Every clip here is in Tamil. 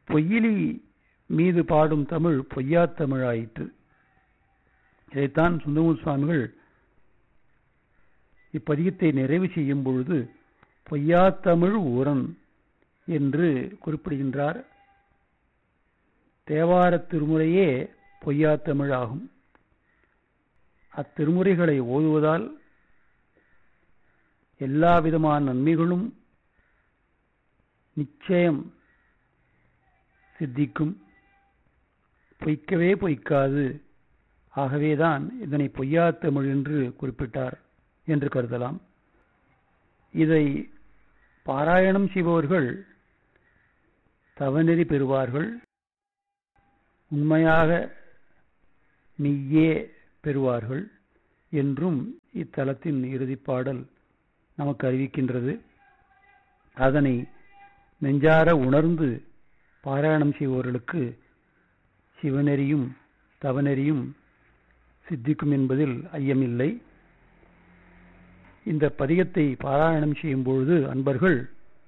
பொய்யிலி மீது பாடும் தமிழ் பொய்யாத் தமிழாயிற்று இதைத்தான் சுந்தரமூர்த்தி சுவாமிகள் இப்பதிகத்தை நிறைவு செய்யும் பொழுது பொய்யாத்தமிழ் ஊரன் என்று குறிப்பிடுகின்றார் தேவார திருமுறையே பொய்யாத்தமிழ் ஆகும் அத்திருமுறைகளை ஓதுவதால் எல்லா விதமான நன்மைகளும் நிச்சயம் சித்திக்கும் பொய்க்கவே பொய்க்காது ஆகவேதான் இதனை பொய்யாத்தமிழ் என்று குறிப்பிட்டார் என்று கருதலாம் இதை பாராயணம் செய்பவர்கள் தவநெறி பெறுவார்கள் உண்மையாக மெய்யே பெறுவார்கள் என்றும் இத்தலத்தின் இறுதிப்பாடல் நமக்கு அறிவிக்கின்றது அதனை நெஞ்சார உணர்ந்து பாராயணம் செய்பவர்களுக்கு சிவநெறியும் தவநெறியும் சித்திக்கும் என்பதில் ஐயமில்லை இந்த பதிகத்தை பாராயணம் செய்யும் பொழுது அன்பர்கள்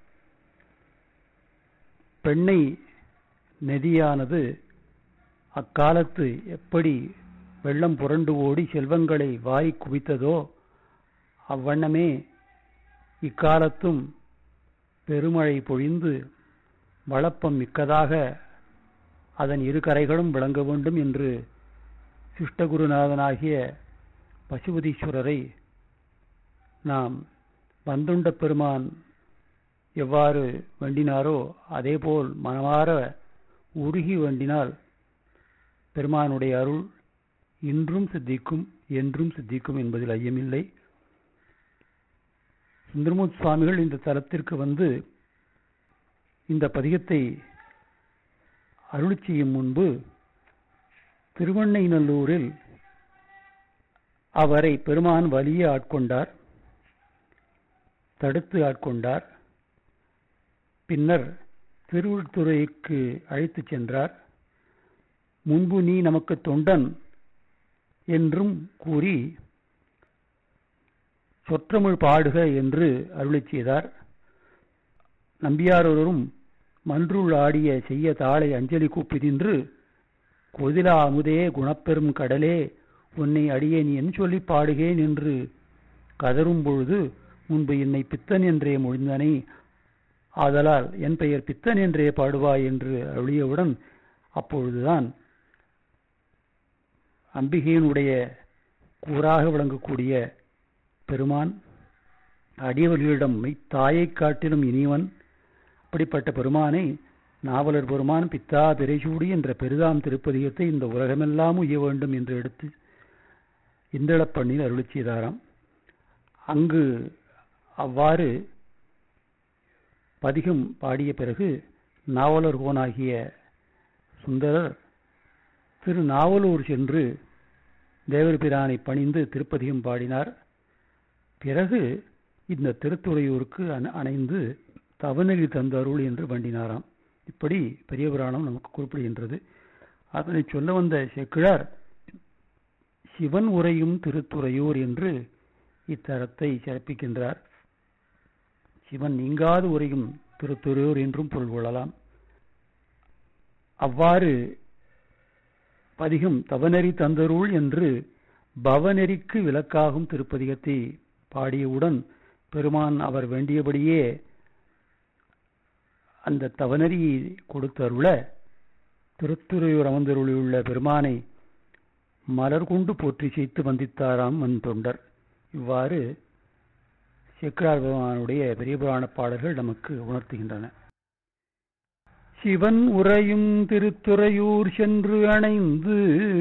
பெண்ணை நெதியானது அக்காலத்து எப்படி வெள்ளம் புரண்டு ஓடி செல்வங்களை வாய் குவித்ததோ அவ்வண்ணமே இக்காலத்தும் பெருமழை பொழிந்து வளப்பம் மிக்கதாக அதன் இரு கரைகளும் விளங்க வேண்டும் என்று சிஷ்டகுருநாதனாகிய பசுபதீஸ்வரரை நாம் வந்துண்ட பெருமான் எவ்வாறு வேண்டினாரோ அதேபோல் மனமாற உருகி வேண்டினால் பெருமானுடைய அருள் இன்றும் சித்திக்கும் என்றும் சித்திக்கும் என்பதில் ஐயமில்லை சுந்தரமூர்த்தி சுவாமிகள் இந்த தலத்திற்கு வந்து இந்த பதிகத்தை அருளி செய்யும் முன்பு திருவண்ணைநல்லூரில் அவரை பெருமான் வலிய ஆட்கொண்டார் தடுத்து ஆட்கொண்டார் பின்னர் திருவுள்துறைக்கு அழைத்துச் சென்றார் முன்பு நீ நமக்கு தொண்டன் என்றும் கூறி சொற்றமிழ் பாடுக என்று அருளி செய்தார் நம்பியாரொருவரும் மன்றுள் ஆடிய செய்ய தாளை அஞ்சலி கூப்பிதின்று கொதிலா அமுதே குணப்பெரும் கடலே உன்னை அடியேன் என் சொல்லி பாடுகேன் என்று கதரும் பொழுது முன்பு என்னை பித்தன் என்றே மொழிந்தனை ஆதலால் என் பெயர் பித்தன் என்றே பாடுவாய் என்று அருளியவுடன் அப்பொழுதுதான் அம்பிகையினுடைய கூறாக விளங்கக்கூடிய பெருமான் அடியவர்களிடம் தாயை காட்டிலும் இனியவன் அப்படிப்பட்ட பெருமானை நாவலர் பெருமான் பித்தா பிறைசூடி என்ற பெரிதாம் திருப்பதிகத்தை இந்த உலகமெல்லாம் உய்ய வேண்டும் என்று எடுத்து இந்தளப்பண்ணில் அருளி செய்தாராம் அங்கு அவ்வாறு பதிகம் பாடிய பிறகு நாவலர் கோனாகிய சுந்தரர் திரு நாவலூர் சென்று தேவர் பிரானை பணிந்து திருப்பதிகம் பாடினார் பிறகு இந்த திருத்துறையூருக்கு அணைந்து தவநெறி தந்தருள் என்று வண்டினாராம் இப்படி பெரிய புராணம் நமக்கு குறிப்பிடுகின்றது அதனை சொல்ல வந்த செக்கிழார் சிவன் உரையும் திருத்துறையூர் என்று இத்தலத்தை சிறப்பிக்கின்றார் சிவன் நீங்காது உரையும் திருத்துறையூர் என்றும் பொருள் கொள்ளலாம் அவ்வாறு பதிகம் தவநெறி தந்தருள் என்று பவநெறிக்கு விளக்காகும் திருப்பதிகத்தை பாடியவுடன் பெருமான் அவர் வேண்டியபடியே அந்த தவநெறியை கொடுத்தருள திருத்துறையூர் அமர்ந்தருளியுள்ள பெருமானை மலர் கொண்டு போற்றி செய்து வந்தித்தாராம் மண் தொண்டர் இவ்வாறு சேக்கரார் பெருமானுடைய பெரிய புராண பாடல்கள் நமக்கு உணர்த்துகின்றன சிவன் உறையும் திருத்துறையூர் சென்று அணைந்து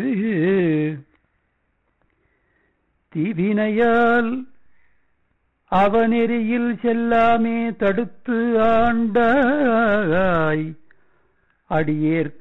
தீவினையால் அவனெறியில் செல்லாமே தடுத்து ஆண்டாய் அடியேற்